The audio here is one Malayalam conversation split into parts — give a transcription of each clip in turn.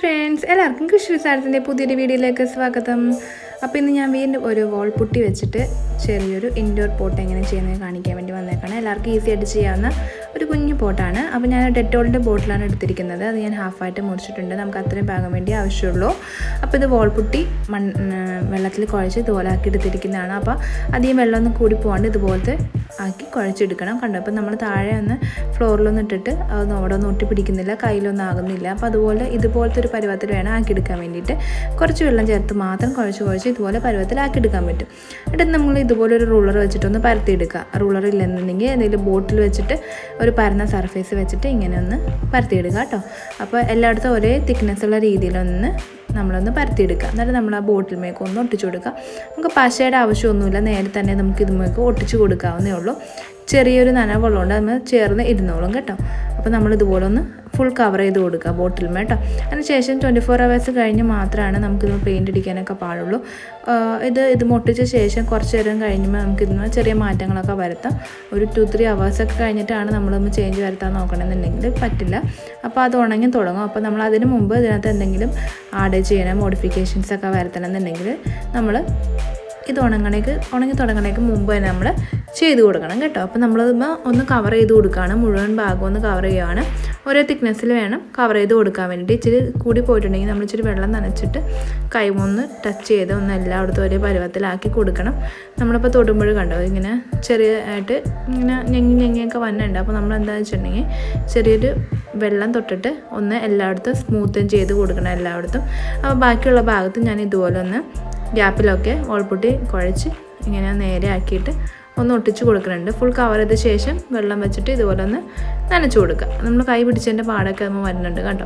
ഫ്രണ്ട്സ് എല്ലാവർക്കും കൃഷി സാരത്തിൻ്റെ പുതിയൊരു വീഡിയോയിലേക്ക് സ്വാഗതം അപ്പോൾ ഇന്ന് ഞാൻ വീണ്ടും ഒരു വോൾ പുട്ടി വെച്ചിട്ട് ചെറിയൊരു ഇൻഡോർ പോട്ട് എങ്ങനെ ചെയ്യുന്നത് കാണിക്കാൻ വേണ്ടി വന്നേക്കാണ് എല്ലാവർക്കും ഈസി ആയിട്ട് ചെയ്യാവുന്ന ഒരു കുഞ്ഞു പോട്ടാണ് അപ്പോൾ ഞാൻ ഡെറ്റോളിൻ്റെ ബോട്ടിലാണ് എടുത്തിരിക്കുന്നത് അത് ഞാൻ ഹാഫായിട്ട് മുറിച്ചിട്ടുണ്ട് നമുക്ക് അത്രയും ഭാഗം വേണ്ടി ആവശ്യമുള്ളൂ അപ്പോൾ ഇത് വോൾ പുട്ടി മൺ വെള്ളത്തിൽ കുഴച്ച് ഇതുപോലെ ആക്കി എടുത്തിരിക്കുന്നതാണ് അപ്പോൾ അധികം വെള്ളമൊന്നും കൂടി പോകാണ്ട് ഇതുപോലത്തെ ആക്കി കുഴച്ചെടുക്കണം കണ്ടോ അപ്പോൾ നമ്മൾ താഴെ ഒന്ന് ഫ്ലോറിലൊന്നും ഇട്ടിട്ട് അതൊന്നും അവിടെ ഒന്നും ഒട്ടി പിടിക്കുന്നില്ല കയ്യിലൊന്നും ആകുന്നില്ല അപ്പോൾ അതുപോലെ ഇതുപോലത്തെ ഒരു പരുവത്തിൽ വേണം ആക്കിയെടുക്കാൻ വേണ്ടിയിട്ട് കുറച്ച് വെള്ളം ചേർത്ത് മാത്രം കുഴച്ച് കുഴച്ച് ഇതുപോലെ പരുവത്തിൽ ആക്കിയെടുക്കാൻ പറ്റും എന്നിട്ട് നമ്മൾ ഇതുപോലെ ഒരു റൂളർ വെച്ചിട്ടൊന്ന് പരത്തിയെടുക്കുക റൂളർ ഇല്ലെന്നുണ്ടെങ്കിൽ എന്തെങ്കിലും ബോട്ടിൽ വെച്ചിട്ട് ഒരു പരന്ന സർഫേസ് വെച്ചിട്ട് ഇങ്ങനെ ഒന്ന് പരത്തിയെടുക്കുക കേട്ടോ അപ്പോൾ എല്ലായിടത്തും ഒരേ തിക്നെസ്സുള്ള രീതിയിലൊന്ന് നമ്മളൊന്ന് പരത്തിയെടുക്കുക എന്നിട്ട് നമ്മൾ ആ ബോട്ടിൽമേക്ക് ഒന്ന് ഒട്ടിച്ചു കൊടുക്കുക നമുക്ക് പശയുടെ ആവശ്യമൊന്നുമില്ല നേരെ തന്നെ നമുക്ക് ഇതുമേക്ക് ഒട്ടിച്ചു കൊടുക്കാവുന്നേ ഉള്ളൂ ചെറിയൊരു നനവുള്ളതുകൊണ്ട് അത് ചേർന്ന് ഇരുന്നോളും കേട്ടോ അപ്പോൾ നമ്മൾ ഇതുപോലെ ഒന്ന് ഫുൾ കവർ ചെയ്ത് കൊടുക്കുക ബോട്ടിൽമേ കേട്ടോ അതിനുശേഷം ട്വൻറ്റി ഫോർ അവേഴ്സ് കഴിഞ്ഞ് മാത്രമാണ് നമുക്കിത് പെയിൻ്റ് അടിക്കാനൊക്കെ പാടുള്ളൂ ഇത് ഇത് മുട്ടിച്ച ശേഷം കുറച്ച് നേരം കഴിയുമ്പോൾ നമുക്കിതിന് ചെറിയ മാറ്റങ്ങളൊക്കെ വരുത്താം ഒരു ടു ത്രീ അവേഴ്സൊക്കെ കഴിഞ്ഞിട്ടാണ് നമ്മളൊന്ന് ചേഞ്ച് വരുത്താൻ നോക്കണമെന്നുണ്ടെങ്കിൽ പറ്റില്ല അപ്പോൾ അത് ഉണങ്ങി തുടങ്ങും അപ്പോൾ നമ്മൾ അതിന് മുമ്പ് ഇതിനകത്ത് എന്തെങ്കിലും ആഡ് ചെയ്യണം മോഡിഫിക്കേഷൻസ് ഒക്കെ വരുത്തണം എന്നുണ്ടെങ്കിൽ നമ്മൾ ഇത് ഉണങ്ങണേക്ക് ഉണങ്ങി തുടങ്ങണേക്ക് മുമ്പ് തന്നെ നമ്മൾ ചെയ്ത് കൊടുക്കണം കേട്ടോ അപ്പോൾ നമ്മളത് ഒന്ന് കവർ ചെയ്ത് കൊടുക്കുകയാണ് മുഴുവൻ ഭാഗം ഒന്ന് കവർ ചെയ്യുകയാണ് ഓരോ തിക്നെസ്സിൽ വേണം കവർ ചെയ്ത് കൊടുക്കാൻ വേണ്ടിയിട്ട് ഇച്ചിരി കൂടി പോയിട്ടുണ്ടെങ്കിൽ നമ്മൾ ഇച്ചിരി വെള്ളം നനച്ചിട്ട് കൈമൊന്ന് ടച്ച് ചെയ്ത് ഒന്ന് എല്ലായിടത്തും ഒരേ പരുവത്തിലാക്കി കൊടുക്കണം നമ്മളിപ്പോൾ തൊടുമ്പോൾ കണ്ടോ ഇങ്ങനെ ചെറിയതായിട്ട് ഇങ്ങനെ ഞെങ്ങി ഞെങ്ങിയൊക്കെ വന്നുണ്ട് അപ്പോൾ നമ്മൾ എന്താണെന്ന് വെച്ചിട്ടുണ്ടെങ്കിൽ ചെറിയൊരു വെള്ളം തൊട്ടിട്ട് ഒന്ന് എല്ലായിടത്തും സ്മൂത്തും ചെയ്ത് കൊടുക്കണം എല്ലായിടത്തും അപ്പോൾ ബാക്കിയുള്ള ഭാഗത്ത് ഞാൻ ഇതുപോലെ ഒന്ന് ഗ്യാപ്പിലൊക്കെ ഓൾപൊട്ടി കുഴച്ച് ഇങ്ങനെ നേരെ ആക്കിയിട്ട് ഒന്ന് ഒട്ടിച്ച് കൊടുക്കുന്നുണ്ട് ഫുൾ കവർ ചെയ്ത ശേഷം വെള്ളം വെച്ചിട്ട് ഇതുപോലെ ഒന്ന് നനച്ച് കൊടുക്കുക നമ്മൾ കൈ പിടിച്ചതിൻ്റെ പാടൊക്കെ നമ്മൾ വരുന്നുണ്ട് കേട്ടോ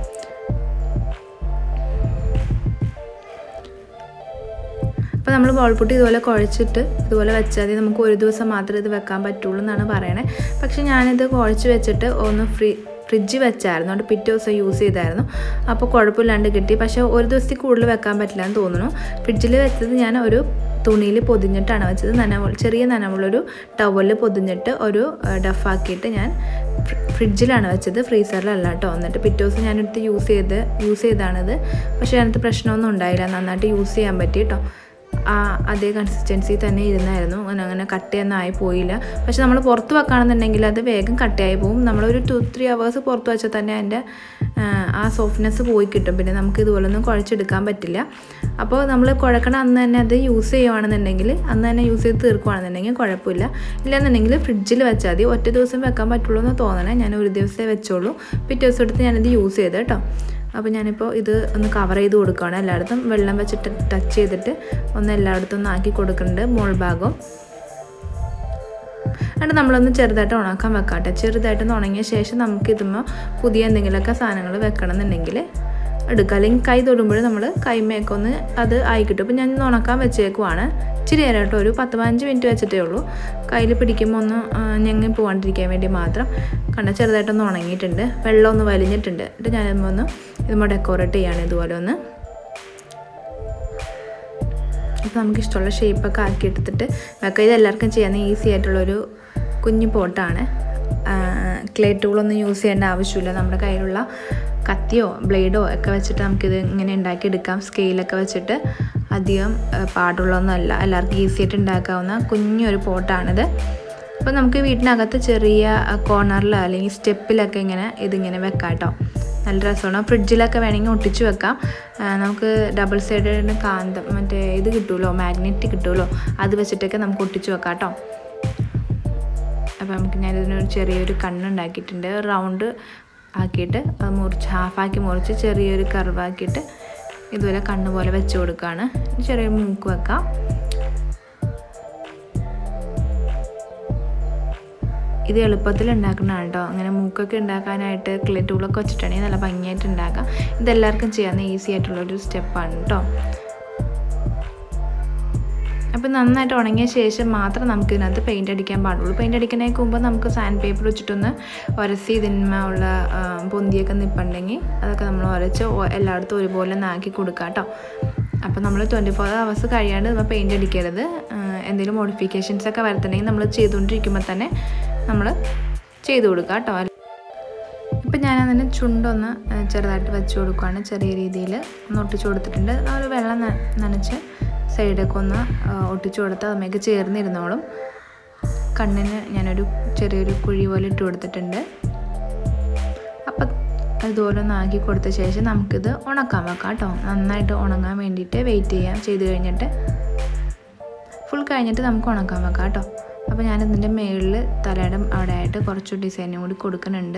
അപ്പോൾ നമ്മൾ ബോൾപുട്ടി ഇതുപോലെ കുഴച്ചിട്ട് ഇതുപോലെ വെച്ചാൽ മതി നമുക്ക് ഒരു ദിവസം മാത്രമേ ഇത് വെക്കാൻ പറ്റുള്ളൂ എന്നാണ് പറയണേ പക്ഷേ ഞാനിത് കുഴച്ച് വെച്ചിട്ട് ഒന്ന് ഫ്രീ ഫ്രിഡ്ജിൽ വെച്ചായിരുന്നു അതുകൊണ്ട് പിറ്റേ ദിവസം യൂസ് ചെയ്തായിരുന്നു അപ്പോൾ കുഴപ്പമില്ലാണ്ട് കിട്ടി പക്ഷേ ഒരു ദിവസത്തിൽ കൂടുതൽ വെക്കാൻ പറ്റില്ല എന്ന് തോന്നുന്നു ഫ്രിഡ്ജിൽ വെച്ചത് ഞാൻ ഒരു തുണിയിൽ പൊതിഞ്ഞിട്ടാണ് വെച്ചത് നനവ് ചെറിയ നനവുള്ളൊരു ടവലിൽ പൊതിഞ്ഞിട്ട് ഒരു ഡഫാക്കിയിട്ട് ഞാൻ ഫ്രിഡ്ജിലാണ് വെച്ചത് ഫ്രീസറിലല്ല കേട്ടോ എന്നിട്ട് പിറ്റേ ദിവസം ഞാനെടുത്ത് യൂസ് ചെയ്ത് യൂസ് ചെയ്താണിത് പക്ഷേ അതിനകത്ത് പ്രശ്നമൊന്നും ഉണ്ടായില്ല നന്നായിട്ട് യൂസ് ചെയ്യാൻ പറ്റി കേട്ടോ ആ അതേ കൺസിസ്റ്റൻസി തന്നെ ഇരുന്നായിരുന്നു അങ്ങനെ അങ്ങനെ കട്ടയൊന്നും ആയി പോയില്ല പക്ഷെ നമ്മൾ പുറത്ത് വെക്കുകയാണെന്നുണ്ടെങ്കിൽ അത് വേഗം കട്ടയായി പോകും നമ്മളൊരു ടു ത്രീ അവേഴ്സ് പുറത്ത് വെച്ചാൽ തന്നെ അതിൻ്റെ ആ സോഫ്റ്റ്നെസ് പോയി കിട്ടും പിന്നെ നമുക്ക് ഇതുപോലൊന്നും കുഴച്ചെടുക്കാൻ പറ്റില്ല അപ്പോൾ നമ്മൾ കുഴക്കണ അന്ന് തന്നെ അത് യൂസ് ചെയ്യുവാണെന്നുണ്ടെങ്കിൽ അന്ന് തന്നെ യൂസ് ചെയ്ത് തീർക്കുകയാണെന്നുണ്ടെങ്കിൽ കുഴപ്പമില്ല ഇല്ലാന്നുണ്ടെങ്കിൽ ഫ്രിഡ്ജിൽ വെച്ചാൽ മതി ഒറ്റ ദിവസം വെക്കാൻ പറ്റുള്ളൂ എന്ന് തോന്നണേ ഞാൻ ഒരു ദിവസമേ വെച്ചോളൂ പിറ്റേ ദിവസം എടുത്ത് ഞാനിത് യൂസ് ചെയ്ത് കേട്ടോ അപ്പോൾ ഞാനിപ്പോൾ ഇത് ഒന്ന് കവർ ചെയ്ത് കൊടുക്കുകയാണ് എല്ലായിടത്തും വെള്ളം വെച്ചിട്ട് ടച്ച് ചെയ്തിട്ട് ഒന്ന് എല്ലായിടത്തും ഒന്ന് ആക്കി കൊടുക്കുന്നുണ്ട് മോൾ ഭാഗം എന്നിട്ട് നമ്മളൊന്ന് ചെറുതായിട്ട് ഉണക്കാൻ വെക്കാട്ടെ ചെറുതായിട്ടൊന്ന് ഉണങ്ങിയ ശേഷം നമുക്ക് ഇതുമ്പോൾ പുതിയ എന്തെങ്കിലുമൊക്കെ സാധനങ്ങൾ വെക്കണം എന്നുണ്ടെങ്കിൽ എടുക്കുക അല്ലെങ്കിൽ കൈ തൊടുമ്പോൾ നമ്മൾ കൈമയൊക്കെ ഒന്ന് അത് ആയി കിട്ടും അപ്പോൾ ഞാൻ ഉണക്കാൻ വെച്ചേക്കുവാണ് ഇച്ചിരി നേരം കേട്ടോ ഒരു പത്ത് പതിനഞ്ച് മിനിറ്റ് വെച്ചിട്ടേ ഉള്ളൂ കയ്യിൽ പിടിക്കുമ്പോൾ ഒന്ന് ഞങ്ങി പോകാണ്ടിരിക്കാൻ വേണ്ടി മാത്രം കണ്ട ചെറുതായിട്ടൊന്ന് ഉണങ്ങിയിട്ടുണ്ട് വെള്ളം ഒന്ന് വലിഞ്ഞിട്ടുണ്ട് എന്നിട്ട് ഞാനിപ്പോൾ ഒന്ന് ഇതുമ്പോൾ ഡെക്കോറേറ്റ് ചെയ്യാണ് ഇതുപോലെ ഒന്ന് അപ്പോൾ നമുക്ക് ഇഷ്ടമുള്ള ഷേപ്പൊക്കെ ആക്കി എടുത്തിട്ട് വെക്കാം ഇത് എല്ലാവർക്കും ചെയ്യാൻ ഈസി ആയിട്ടുള്ളൊരു കുഞ്ഞു പോട്ടാണ് ക്ലേ ടൂളൊന്നും യൂസ് ചെയ്യേണ്ട ആവശ്യമില്ല നമ്മുടെ കയ്യിലുള്ള കത്തിയോ ബ്ലേഡോ ഒക്കെ വെച്ചിട്ട് നമുക്കിത് ഇങ്ങനെ ഉണ്ടാക്കിയെടുക്കാം സ്കെയിലൊക്കെ വെച്ചിട്ട് അധികം പാടുള്ളതൊന്നുമല്ല എല്ലാവർക്കും ഈസി ആയിട്ട് ഉണ്ടാക്കാവുന്ന കുഞ്ഞൊരു പോട്ടാണിത് അപ്പോൾ നമുക്ക് വീട്ടിനകത്ത് ചെറിയ കോർണറിലോ അല്ലെങ്കിൽ സ്റ്റെപ്പിലൊക്കെ ഇങ്ങനെ ഇതിങ്ങനെ വെക്കാം കേട്ടോ നല്ല രസമാണ് ഫ്രിഡ്ജിലൊക്കെ വേണമെങ്കിൽ ഒട്ടിച്ച് വെക്കാം നമുക്ക് ഡബിൾ സൈഡ് കാന്തം മറ്റേ ഇത് കിട്ടുമല്ലോ മാഗ്നറ്റ് കിട്ടുമല്ലോ അത് വെച്ചിട്ടൊക്കെ നമുക്ക് ഒട്ടിച്ച് വെക്കാം കേട്ടോ അപ്പോൾ നമുക്ക് ഞാനിതിനൊരു ചെറിയൊരു കണ്ണുണ്ടാക്കിയിട്ടുണ്ട് റൗണ്ട് ആക്കിയിട്ട് അത് മുറിച്ച് ഹാഫാക്കി മുറിച്ച് ചെറിയൊരു കർവാക്കിയിട്ട് ഇതുപോലെ കണ്ണ് പോലെ വെച്ച് കൊടുക്കുകയാണ് ചെറിയ മൂക്ക് വെക്കാം ഇത് എളുപ്പത്തിൽ ഉണ്ടാക്കുന്നതാണ് കേട്ടോ അങ്ങനെ മൂക്കൊക്കെ ഉണ്ടാക്കാനായിട്ട് ക്ലേ ടൂളൊക്കെ വെച്ചിട്ടുണ്ടെങ്കിൽ നല്ല ഭംഗിയായിട്ട് ഉണ്ടാക്കാം ഇതെല്ലാവർക്കും ചെയ്യാവുന്ന ഈസി ആയിട്ടുള്ളൊരു സ്റ്റെപ്പാണ് കേട്ടോ അപ്പോൾ നന്നായിട്ട് ഉണങ്ങിയ ശേഷം മാത്രം നമുക്ക് ഇതിനകത്ത് പെയിൻ്റ് അടിക്കാൻ പാടുള്ളൂ പെയിൻ്റ് അടിക്കുന്നതിന് മുമ്പ് നമുക്ക് സാൻഡ് പേപ്പർ വെച്ചിട്ടൊന്ന് ഉരಸಿ ഇതിന്മേ ഉള്ള പൊന്തിയൊക്കെ നിൽപ്പുണ്ടെങ്കിൽ അതൊക്കെ നമ്മൾ ഉരച്ച് എല്ലായിടത്തും ഒരുപോലെ ഒന്ന് ആക്കി കൊടുക്കാം കേട്ടോ അപ്പോൾ നമ്മൾ ട്വൻറ്റി ഫോർ അവേഴ്സ് കഴിയാണ്ട് നമ്മൾ പെയിൻ്റ് അടിക്കരുത് എന്തെങ്കിലും മോഡിഫിക്കേഷൻസ് ഒക്കെ വരുത്തണമെങ്കിൽ നമ്മൾ ചെയ്തുകൊണ്ടിരിക്കുമ്പോൾ തന്നെ നമ്മൾ ചെയ്ത് കൊടുക്കുക കേട്ടോ ഇപ്പം ഞാൻ അതിന് ചുണ്ടൊന്ന് ഏഹ്, ചെറുതായിട്ട് വെച്ച് കൊടുക്കുകയാണ് ചെറിയ രീതിയിൽ ഒന്ന് ഒട്ടിച്ച് കൊടുത്തിട്ടുണ്ട് ആ ഒരു വെള്ളം ന- നനച്ച് സൈഡൊക്കെ ഒന്ന് ഏഹ്, ഒട്ടിച്ച് കൊടുത്ത് അതുമേക്ക് ചേർന്നിരുന്നോളും കണ്ണിന് ഞാനൊരു ചെറിയൊരു കുഴി പോലെ ഇട്ട് കൊടുത്തിട്ടുണ്ട് അപ്പം ഇതുപോലെ ഒന്ന് ആക്കി കൊടുത്ത ശേഷം നമുക്കിത് ഉണക്കാൻ വെക്കാം കേട്ടോ നന്നായിട്ട് ഉണങ്ങാൻ വേണ്ടിയിട്ട് വെയിറ്റ് ചെയ്യാം ചെയ്ത് കഴിഞ്ഞിട്ട് ഫുൾ കഴിഞ്ഞിട്ട് നമുക്ക് ഉണക്കാൻ വെക്കാം കേട്ടോ അപ്പോൾ ഞാനിതിൻ്റെ മുകളിൽ തലയുടെ അവിടെ ആയിട്ട് കുറച്ച് ഡിസൈനും കൂടി കൊടുക്കുന്നുണ്ട്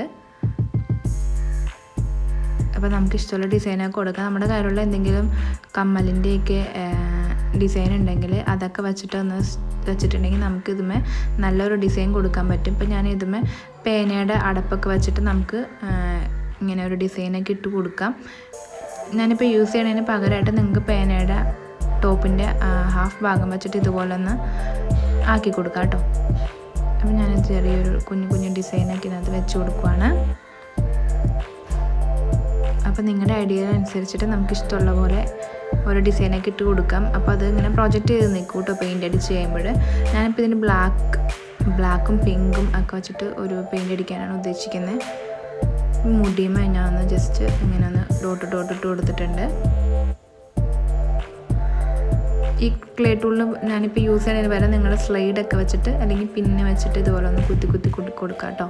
അപ്പോൾ നമുക്ക് ഇഷ്ടമുള്ള ഡിസൈനൊക്കെ കൊടുക്കാം നമ്മുടെ കയ്യിലുള്ള എന്തെങ്കിലും കമ്മലിൻ്റെയൊക്കെ ഡിസൈൻ ഉണ്ടെങ്കിൽ അതൊക്കെ വെച്ചിട്ട് ഒന്ന് സ് വെച്ചിട്ടുണ്ടെങ്കിൽ നമുക്ക് ഇതുമേ നല്ലൊരു ഡിസൈൻ കൊടുക്കാൻ പറ്റും ഇപ്പോൾ ഞാൻ ഇതുമേ പേനയുടെ അടപ്പൊക്കെ വെച്ചിട്ട് നമുക്ക് ആ, ഇങ്ങനെ ഒരു ഡിസൈനൊക്കെ ഇട്ട് കൊടുക്കാം ഞാനിപ്പോൾ യൂസ് ചെയ്യണതിന് പകരമായിട്ട് നിങ്ങൾക്ക് പേനയുടെ ടോപ്പിൻ്റെ ഹാഫ് ഭാഗം വെച്ചിട്ട് ഇതുപോലെ ഒന്ന് ആക്കി കൊടുക്കാം കേട്ടോ അപ്പോൾ ഞാൻ ചെറിയൊരു കുഞ്ഞു കുഞ്ഞു ഡിസൈനൊക്കെ ഇതിനകത്ത് വെച്ച് കൊടുക്കുവാണ് അപ്പോൾ നിങ്ങളുടെ ഐഡിയ അനുസരിച്ചിട്ട് നമുക്ക് ഇഷ്ടമുള്ള പോലെ ഓരോ ഡിസൈനൊക്കെ ഇട്ട് കൊടുക്കാം അപ്പോൾ അത് ഇങ്ങനെ പ്രൊജക്റ്റ് ചെയ്ത് നിൽക്കും കേട്ടോ പെയിൻ്റ് അടിച്ച് ചെയ്യുമ്പോൾ ഞാനിപ്പോൾ ഇതിന് ബ്ലാക്ക് ബ്ലാക്കും പിങ്കും ഒക്കെ വെച്ചിട്ട് ഒരു പെയിൻ്റ് അടിക്കാനാണ് ഉദ്ദേശിക്കുന്നത് മുടിയുമേ ഞാൻ ഒന്ന് ജസ്റ്റ് ഇങ്ങനെ ഒന്ന് ഡോട്ട് ഡോട്ട് ഇട്ട് കൊടുത്തിട്ടുണ്ട് ഈ ക്ലേ ടൂളിന് ഞാനിപ്പോൾ യൂസ് ചെയ്യുന്നതിന് വരെ നിങ്ങൾ സ്ലൈഡൊക്കെ വെച്ചിട്ട് അല്ലെങ്കിൽ പിന്നെ വെച്ചിട്ട് ഇതുപോലെ ഒന്ന് കുത്തി കുത്തി കുത്തി കൊടുക്കാം കേട്ടോ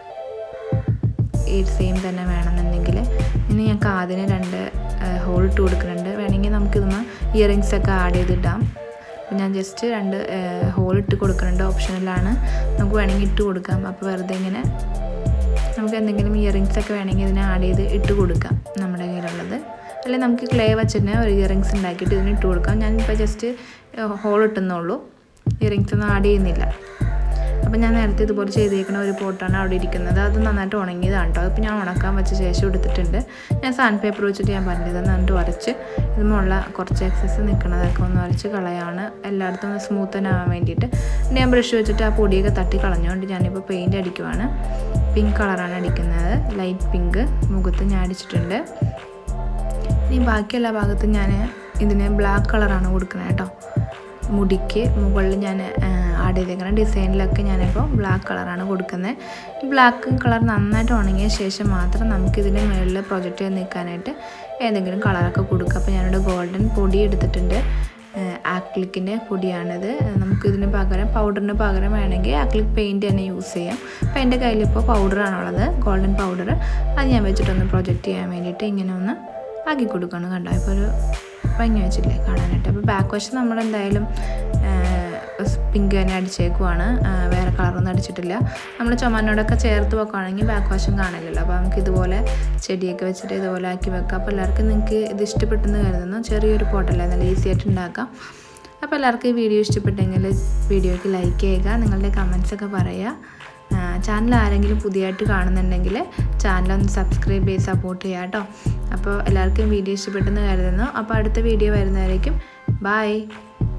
ഈ സെയിം തന്നെ വേണമെന്നുണ്ടെങ്കിൽ ഇനി ഞാൻ കാതിന് രണ്ട് ഹോൾ ഇട്ട് കൊടുക്കുന്നുണ്ട് വേണമെങ്കിൽ നമുക്ക് ഇതുമ്മ ഇയറിങ്സ് ഒക്കെ ആഡ് ചെയ്തിടാം അപ്പം ഞാൻ ജസ്റ്റ് രണ്ട് ഹോൾ ഇട്ട് കൊടുക്കുന്നുണ്ട് ഓപ്ഷനിലാണ് നമുക്ക് വേണമെങ്കിൽ ഇട്ട് കൊടുക്കാം അപ്പോൾ വെറുതെ ഇങ്ങനെ നമുക്ക് എന്തെങ്കിലും ഇയറിങ്സ് ഒക്കെ വേണമെങ്കിൽ ഇതിനെ ആഡ് ചെയ്ത് ഇട്ട് കൊടുക്കാം നമ്മുടെ കയ്യിലുള്ളത് അല്ലെങ്കിൽ നമുക്ക് ക്ലേ വെച്ചിട്ട് ഒരു ഇയറിങ്സ് ഉണ്ടാക്കിയിട്ട് ഇതിന് ഇട്ട് കൊടുക്കാം ഞാനിപ്പോൾ ജസ്റ്റ് ഹോൾ ഇട്ടുന്നുള്ളൂ ഇയറിങ്സ് ഒന്നും ആഡ് ചെയ്യുന്നില്ല അപ്പോൾ ഞാൻ നേരത്തെ ഇതുപോലെ ചെയ്തേക്കുന്ന ഒരു പോട്ടാണ് അവിടെ ഇരിക്കുന്നത് അത് നന്നായിട്ട് ഉണങ്ങിയതാണ് കേട്ടോ അതിപ്പോൾ ഞാൻ ഉണക്കാൻ വെച്ച ശേഷം എടുത്തിട്ടുണ്ട് ഞാൻ സാൻഡ് പേപ്പർ വെച്ചിട്ട് ഞാൻ പറഞ്ഞത് നന്നായിട്ട് ഉരച്ച് ഇതുമുള്ള കുറച്ച് എക്സസ് നിൽക്കുന്നതൊക്കെ ഒന്ന് ഉരച്ച് കളയാണ് എല്ലായിടത്തും ഒന്ന് സ്മൂത്തൻ ആവാൻ വേണ്ടിയിട്ട് പിന്നെ ഞാൻ ബ്രഷ് വെച്ചിട്ട് ആ പൊടിയൊക്കെ തട്ടി കളഞ്ഞുകൊണ്ട് ഞാനിപ്പോൾ പെയിൻറ്റ് അടിക്കുവാണ് പിങ്ക് കളറാണ് അടിക്കുന്നത് ലൈറ്റ് പിങ്ക് മുഖത്ത് ഞാൻ അടിച്ചിട്ടുണ്ട് ഇനി ബാക്കി എല്ലാ ഭാഗത്തും ഞാൻ ഇതിന് ബ്ലാക്ക് കളറാണ് കൊടുക്കുന്നത് കേട്ടോ മുടിക്ക് മുകളിൽ ഞാൻ ആഡ് ചെയ്തേക്കുന്ന ഡിസൈനിലൊക്കെ ഞാനിപ്പോൾ ബ്ലാക്ക് കളറാണ് കൊടുക്കുന്നത് ബ്ലാക്ക് കളർ നന്നായിട്ട് ഉണങ്ങിയ ശേഷം മാത്രം നമുക്കിതിന് മുകളിൽ പ്രൊജക്റ്റ് ചെയ്ത് നിൽക്കാനായിട്ട് ഏതെങ്കിലും കളറൊക്കെ കൊടുക്കുക അപ്പോൾ ഞാനിവിടെ ഗോൾഡൻ പൊടി എടുത്തിട്ടുണ്ട് ആക്ലിക്കിൻ്റെ പൊടിയാണിത് നമുക്കിതിന് പകരം പൗഡറിന് പകരം വേണമെങ്കിൽ ആക്ലിക് പെയിൻറ്റ് തന്നെ യൂസ് ചെയ്യാം അപ്പോൾ എൻ്റെ കയ്യിലിപ്പോൾ പൗഡറാണുള്ളത് ഗോൾഡൻ പൗഡർ അത് ഞാൻ വെച്ചിട്ടൊന്ന് പ്രൊജക്റ്റ് ചെയ്യാൻ വേണ്ടിയിട്ട് ഇങ്ങനെ ഒന്ന് ആക്കി കൊടുക്കണം കണ്ടോ ഇപ്പോൾ ഒരു ഭംഗി വെച്ചില്ലേ കാണാനായിട്ട് അപ്പോൾ ബാക്ക് വശം നമ്മൾ എന്തായാലും പിങ്ക് തന്നെ അടിച്ചേക്കുവാണ് ആ, വേറെ കളറൊന്നും അടിച്ചിട്ടില്ല നമ്മൾ ചുമനോടൊക്കെ ചേർത്ത് വെക്കുകയാണെങ്കിൽ ബാക്ക് വശം കാണില്ലല്ലോ അപ്പോൾ നമുക്ക് ഇതുപോലെ ചെടിയൊക്കെ വെച്ചിട്ട് ഇതുപോലെ ആക്കി വെക്കാം അപ്പോൾ എല്ലാവർക്കും നിങ്ങൾക്ക് ഇത് ഇഷ്ടപ്പെട്ടെന്ന് കരുതുന്നു ചെറിയൊരു പോട്ടല്ലേ നല്ല ഈസി ആയിട്ട് ഉണ്ടാക്കാം അപ്പോൾ എല്ലാവർക്കും ഈ വീഡിയോ ഇഷ്ടപ്പെട്ടെങ്കിൽ വീഡിയോയ്ക്ക് ലൈക്ക് ചെയ്യുക നിങ്ങളുടെ കമൻസ് ഒക്കെ പറയുക ചാനൽ ആരെങ്കിലും പുതിയതായിട്ട് കാണുന്നുണ്ടെങ്കിൽ ചാനൽ ഒന്ന് സബ്സ്ക്രൈബ് ചെയ്ത് സപ്പോർട്ട് ചെയ്യുക കേട്ടോ അപ്പോൾ എല്ലാവർക്കും വീഡിയോ ഇഷ്ടപ്പെട്ടെന്ന് കരുതുന്നു അപ്പോൾ അടുത്ത വീഡിയോ വരുന്നവരേക്കും ബായ്